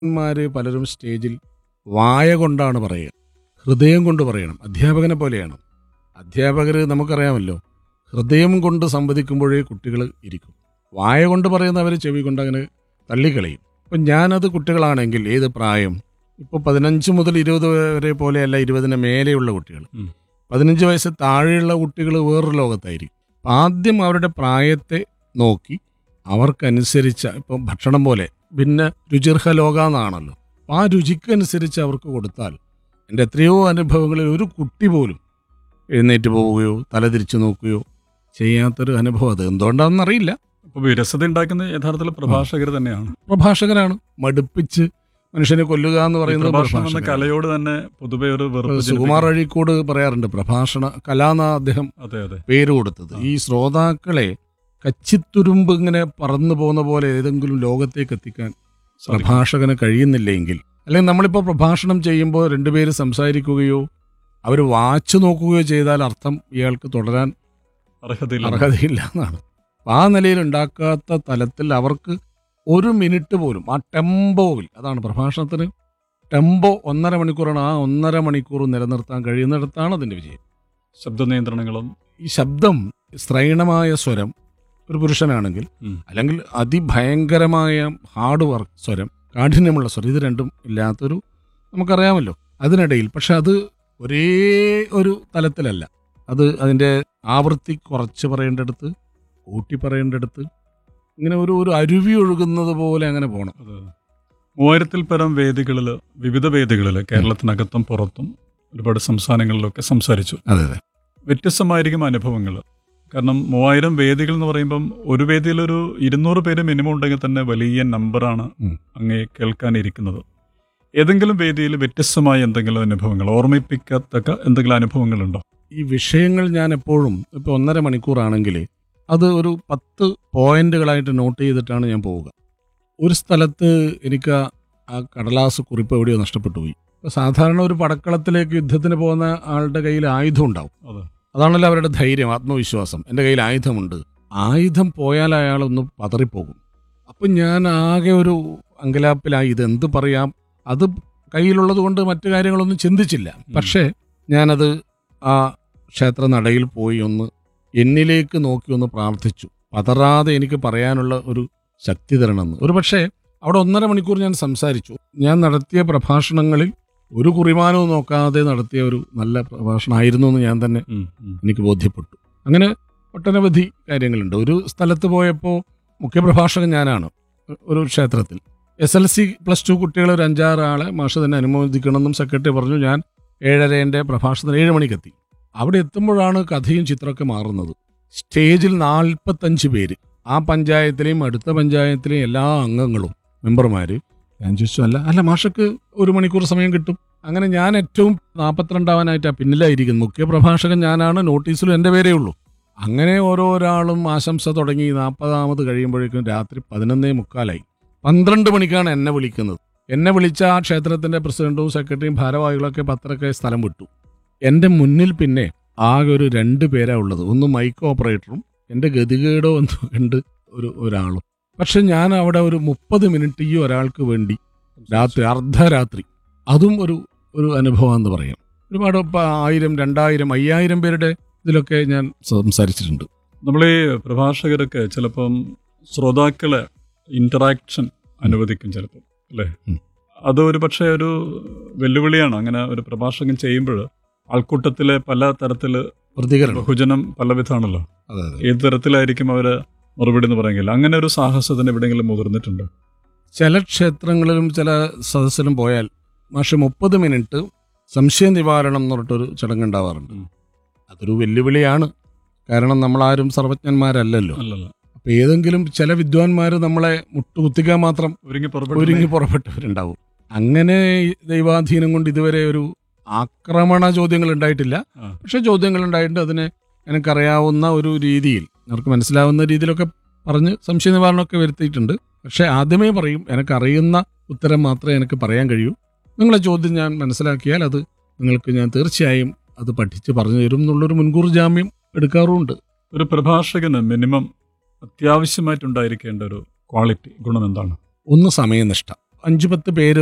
മാര് പലരും സ്റ്റേജിൽ വായ കൊണ്ടാണ് പറയുക ഹൃദയം കൊണ്ട് പറയണം അധ്യാപകനെ പോലെയാണ് അധ്യാപകർ നമുക്കറിയാമല്ലോ ഹൃദയം കൊണ്ട് സംവദിക്കുമ്പോഴേ കുട്ടികൾ ഇരിക്കും വായ കൊണ്ട് പറയുന്നവർ ചെവി കൊണ്ട് അങ്ങനെ തള്ളിക്കളയും ഇപ്പം ഞാനത് കുട്ടികളാണെങ്കിൽ ഏത് പ്രായം ഇപ്പോൾ പതിനഞ്ച് മുതൽ ഇരുപത് വരെ പോലെയല്ല ഇരുപതിന് മേലെയുള്ള കുട്ടികൾ ഉം. പതിനഞ്ച് വയസ്സ് താഴെയുള്ള കുട്ടികൾ വേറൊരു ലോകത്തായിരിക്കും അപ്പം ആദ്യം അവരുടെ പ്രായത്തെ നോക്കി അവർക്കനുസരിച്ച ഇപ്പം ഭക്ഷണം പോലെ പിന്നെ രുചിർഹ ലോക എന്നാണല്ലോ അപ്പം ആ രുചിക്കനുസരിച്ച് അവർക്ക് കൊടുത്താൽ എൻ്റെ എത്രയോ അനുഭവങ്ങളിൽ ഒരു കുട്ടി പോലും എഴുന്നേറ്റ് പോവുകയോ തലതിരിച്ചു നോക്കുകയോ ചെയ്യാത്തൊരു അനുഭവം അത് എന്തുകൊണ്ടാണെന്ന് അറിയില്ല അപ്പൊ വിരസത ഉണ്ടാക്കുന്ന യഥാർത്ഥത്തിൽ പ്രഭാഷകർ തന്നെയാണ് പ്രഭാഷകനാണ് മടുപ്പിച്ച് മനുഷ്യനെ കൊല്ലുക എന്ന് ഈ പറയുന്നത് പ്രഭാഷണം എന്ന പ്രഭാഷകനാണ്. കലയോട് തന്നെ പൊതുവെ ഒരു വെറുപ്പ് സുകുമാർ ജനിപ്പിക്കുന്നു. അഴീക്കോട് പറയാറുണ്ട് പ്രഭാഷണ കലാന്ന അദ്ദേഹം അതെ അതെ പേര് കൊടുത്തത് ആ. ഈ ശ്രോതാക്കളെ കച്ചിത്തുരുമ്പ് ഇങ്ങനെ പറന്നു പോകുന്ന പോലെ ഏതെങ്കിലും ലോകത്തേക്ക് എത്തിക്കാൻ സാധിക്കും. പ്രഭാഷകന് കഴിയുന്നില്ലെങ്കിൽ അല്ലെങ്കിൽ നമ്മളിപ്പോൾ പ്രഭാഷണം ചെയ്യുമ്പോൾ രണ്ടുപേര് സംസാരിക്കുകയോ അവർ വാച്ച് നോക്കുകയോ ചെയ്താൽ അർത്ഥം ഇയാൾക്ക് തുടരാൻ അർഹതയില്ല അർഹതയില്ല എന്നാണ് അപ്പൊ ആ നിലയിൽ ഉണ്ടാക്കാത്ത തലത്തിൽ അവർക്ക് ഒരു മിനിറ്റ് പോലും ആ ടെമ്പോയിൽ അതാണ് പ്രഭാഷണത്തിന് ടെമ്പോ ഒന്നര മണിക്കൂറാണ് ആ ഒന്നര മണിക്കൂർ നിലനിർത്താൻ കഴിയുന്നിടത്താണ് അതിന്റെ വിജയം ശബ്ദ നിയന്ത്രണങ്ങളും ഈ ശബ്ദം സ്ത്രൈണമായ സ്വരം ഒരു പുരുഷനാണെങ്കിൽ ഉം. അല്ലെങ്കിൽ അതിഭയങ്കരമായ ഹാർഡ് വർക്ക് സ്വരം കാഠിന്യമുള്ള സ്വരം ഇത് രണ്ടും ഇല്ലാത്തൊരു നമുക്കറിയാമല്ലോ അതിനിടയിൽ പക്ഷെ അത് ഒരേ ഒരു തലത്തിലല്ല അത് അതിൻ്റെ ആവൃത്തി കുറച്ച് പറയേണ്ടടുത്ത് കൂട്ടി പറയേണ്ടടുത്ത് ഇങ്ങനെ ഒരു ഒരു അരുവി ഒഴുകുന്നത് പോലെ അങ്ങനെ പോകണം അത് മൂവായിരത്തിൽ പരം വേദികളിൽ വിവിധ വേദികളിൽ കേരളത്തിനകത്തും പുറത്തും ഒരുപാട് സംസ്ഥാനങ്ങളിലൊക്കെ സംസാരിച്ചു അതെ അതെ വ്യത്യസ്തമായിരിക്കും അനുഭവങ്ങൾ കാരണം മൂവായിരം വേദികൾ എന്ന് പറയുമ്പം ഒരു വേദിയിൽ ഒരു ഇരുന്നൂറ് പേര് മിനിമം ഉണ്ടെങ്കിൽ തന്നെ വലിയ നമ്പറാണ് ഉം. അങ്ങേ കേൾക്കാനിരിക്കുന്നത് ഏതെങ്കിലും വേദിയിൽ വ്യത്യസ്തമായ എന്തെങ്കിലും അനുഭവങ്ങൾ ഓർമ്മിപ്പിക്കത്തക്ക എന്തെങ്കിലും അനുഭവങ്ങളുണ്ടോ ഈ വിഷയങ്ങൾ ഞാൻ എപ്പോഴും ഇപ്പോൾ ഒന്നര മണിക്കൂറാണെങ്കിൽ അത് ഒരു പത്ത് പോയിന്റുകളായിട്ട് നോട്ട് ചെയ്തിട്ടാണ് ഞാൻ പോവുക ഒരു സ്ഥലത്ത് എനിക്ക് ആ- ആ കടലാസ് കുറിപ്പ് എവിടെയോ നഷ്ടപ്പെട്ടു പോയി ഇപ്പോൾ സാധാരണ ഒരു പടക്കളത്തിലേക്ക് യുദ്ധത്തിന് പോകുന്ന ആളുടെ കയ്യിൽ ആയുധം ഉണ്ടാവും അതെ അതാണല്ലോ അവരുടെ ധൈര്യം ആത്മവിശ്വാസം എൻ്റെ കയ്യിൽ ആയുധമുണ്ട് ആയുധം പോയാൽ അയാളൊന്ന് പതറിപ്പോകും അപ്പം ഞാൻ ആകെ ഒരു അങ്കലാപ്പിലായി ഇതെന്ത് പറയാം അത് കയ്യിലുള്ളത് കൊണ്ട് മറ്റു കാര്യങ്ങളൊന്നും ചിന്തിച്ചില്ല പക്ഷേ ഞാനത് ആ ക്ഷേത്ര നടയിൽ പോയി ഒന്ന് എന്നിലേക്ക് നോക്കി ഒന്ന് പ്രാർത്ഥിച്ചു പതറാതെ എനിക്ക് പറയാനുള്ള ഒരു ശക്തി തരണമെന്ന് ഒരു പക്ഷേ അവിടെ ഒന്നര മണിക്കൂർ ഞാൻ സംസാരിച്ചു ഞാൻ നടത്തിയ പ്രഭാഷണങ്ങളിൽ ഒരു കുറിമാനവും നോക്കാതെ നടത്തിയ ഒരു നല്ല പ്രഭാഷണമായിരുന്നു എന്ന് ഞാൻ തന്നെ ഉം, ഉം. എനിക്ക് ബോധ്യപ്പെട്ടു അങ്ങനെ ഒട്ടനവധി കാര്യങ്ങളുണ്ട് ഒരു സ്ഥലത്ത് പോയപ്പോൾ മുഖ്യപ്രഭാഷകൻ ഞാനാണ് ഒരു ക്ഷേത്രത്തിൽ S L C plus two കുട്ടികളെ ഒരു അഞ്ചാറ് ആളെ മാഷ് തന്നെ അനുമോദിക്കണമെന്നും സെക്രട്ടറി പറഞ്ഞു ഞാൻ ഏഴരേൻ്റെ പ്രഭാഷണത്തിന് ഏഴ് മണിക്കെത്തി അവിടെ എത്തുമ്പോഴാണ് കഥയും ചിത്രമൊക്കെ മാറുന്നത് സ്റ്റേജിൽ നാൽപ്പത്തഞ്ച് പേര് ആ പഞ്ചായത്തിലെയും അടുത്ത പഞ്ചായത്തിലെയും എല്ലാ അംഗങ്ങളും മെമ്പർമാർ ഞാൻ ചോദിച്ചു അല്ല അല്ല മാഷക്ക് ഒരു മണിക്കൂർ സമയം കിട്ടും അങ്ങനെ ഞാൻ ഏറ്റവും നാൽപ്പത്തിരണ്ടാവാനായിട്ടാണ് പിന്നിലായിരിക്കുന്നത് മുഖ്യ പ്രഭാഷകൻ ഞാനാണ് നോട്ടീസിലും എൻ്റെ പേരേ ഉള്ളൂ അങ്ങനെ ഓരോരാളും ആശംസ തുടങ്ങി നാൽപ്പതാമത് കഴിയുമ്പോഴേക്കും രാത്രി പതിനൊന്നേ മുക്കാലായി പന്ത്രണ്ട് മണിക്കാണ് എന്നെ വിളിക്കുന്നത് എന്നെ വിളിച്ച ആ ക്ഷേത്രത്തിന്റെ പ്രസിഡന്റും സെക്രട്ടറിയും ഭാരവാഹികളൊക്കെ പത്രക്കെ സ്ഥലം വിട്ടു എൻ്റെ മുന്നിൽ പിന്നെ ആകെ ഒരു രണ്ട് പേരാ ഉള്ളത് ഒന്ന് മൈക്ക് ഓപ്പറേറ്ററും എൻ്റെ ഗതികേടോ എന്ന് കണ്ട് ഒരു ഒരാളും പക്ഷെ ഞാൻ അവിടെ ഒരു മുപ്പത് മിനിറ്റ് ഈ ഒരാൾക്ക് വേണ്ടി രാത്രി അർദ്ധരാത്രി അതും ഒരു ഒരു അനുഭവം എന്ന് പറയാം ഒരുപാട് ഇപ്പം ആയിരം രണ്ടായിരം അയ്യായിരം പേരുടെ ഇതിലൊക്കെ ഞാൻ സംസാരിച്ചിട്ടുണ്ട് നമ്മൾ ഈ പ്രഭാഷകരൊക്കെ ചിലപ്പം ശ്രോതാക്കളെ ഇന്ററാക്ഷൻ അനുവദിക്കും ചിലപ്പോൾ അല്ലേ ഉം. അത് ഒരു പക്ഷേ ഒരു വെല്ലുവിളിയാണ് അങ്ങനെ ഒരു പ്രഭാഷകൻ ചെയ്യുമ്പോൾ ആൾക്കൂട്ടത്തിലെ പല തരത്തിൽ പ്രതികരണം ബഹുജനം പല വിധമാണല്ലോ അതെ അതെ ഏത് തരത്തിലായിരിക്കും അവര് മറുപടി എന്ന് പറയുന്നില്ല അങ്ങനെ ഒരു സാഹസത്തിന് എവിടെയെങ്കിലും മുതിർന്നിട്ടുണ്ടോ ചില ക്ഷേത്രങ്ങളിലും ചില സദസ്സിലും പോയാൽ മാഷെ മുപ്പത് മിനിറ്റ് സംശയ നിവാരണം എന്ന് പറഞ്ഞിട്ടൊരു ചടങ്ങുണ്ടാവാറുണ്ട് ഉം. അതൊരു വെല്ലുവിളിയാണ് കാരണം നമ്മളാരും സർവജ്ഞന്മാരല്ലല്ലോ അല്ലല്ല അപ്പൊ ഏതെങ്കിലും ചില വിദ്വാൻമാർ നമ്മളെ മുട്ടുകുത്തിക്കാൻ മാത്രം ഒരുങ്ങി ഒരുങ്ങി പുറപ്പെട്ടു പുറപ്പെട്ടവരുണ്ടാവും അങ്ങനെ ദൈവാധീനം കൊണ്ട് ഇതുവരെ ഒരു ആക്രമണ ചോദ്യങ്ങൾ ഉണ്ടായിട്ടില്ല ആ. പക്ഷെ ചോദ്യങ്ങൾ ഉണ്ടായിട്ടുണ്ട് അതിനെ എനിക്കറിയാവുന്ന ഒരു രീതിയിൽ അവർക്ക് മനസ്സിലാവുന്ന രീതിയിലൊക്കെ പറഞ്ഞ് സംശയ നിവാരണമൊക്കെ വരുത്തിയിട്ടുണ്ട് പക്ഷെ ആദ്യമേ പറയും എനിക്കറിയുന്ന ഉത്തരം മാത്രമേ എനിക്ക് പറയാൻ കഴിയൂ നിങ്ങളെ ചോദ്യം ഞാൻ മനസ്സിലാക്കിയാൽ അത് നിങ്ങൾക്ക് ഞാൻ തീർച്ചയായും അത് പഠിച്ച് പറഞ്ഞു തരും എന്നുള്ളൊരു മുൻകൂർ ജാമ്യം എടുക്കാറുമുണ്ട് ഒരു പ്രഭാഷകന് മിനിമം അത്യാവശ്യമായിട്ടുണ്ടായിരിക്കേണ്ട ഒരു ക്വാളിറ്റി ഗുണം എന്താണ് ഒന്ന് സമയനിഷ്ഠ അഞ്ചു പത്ത് പേര്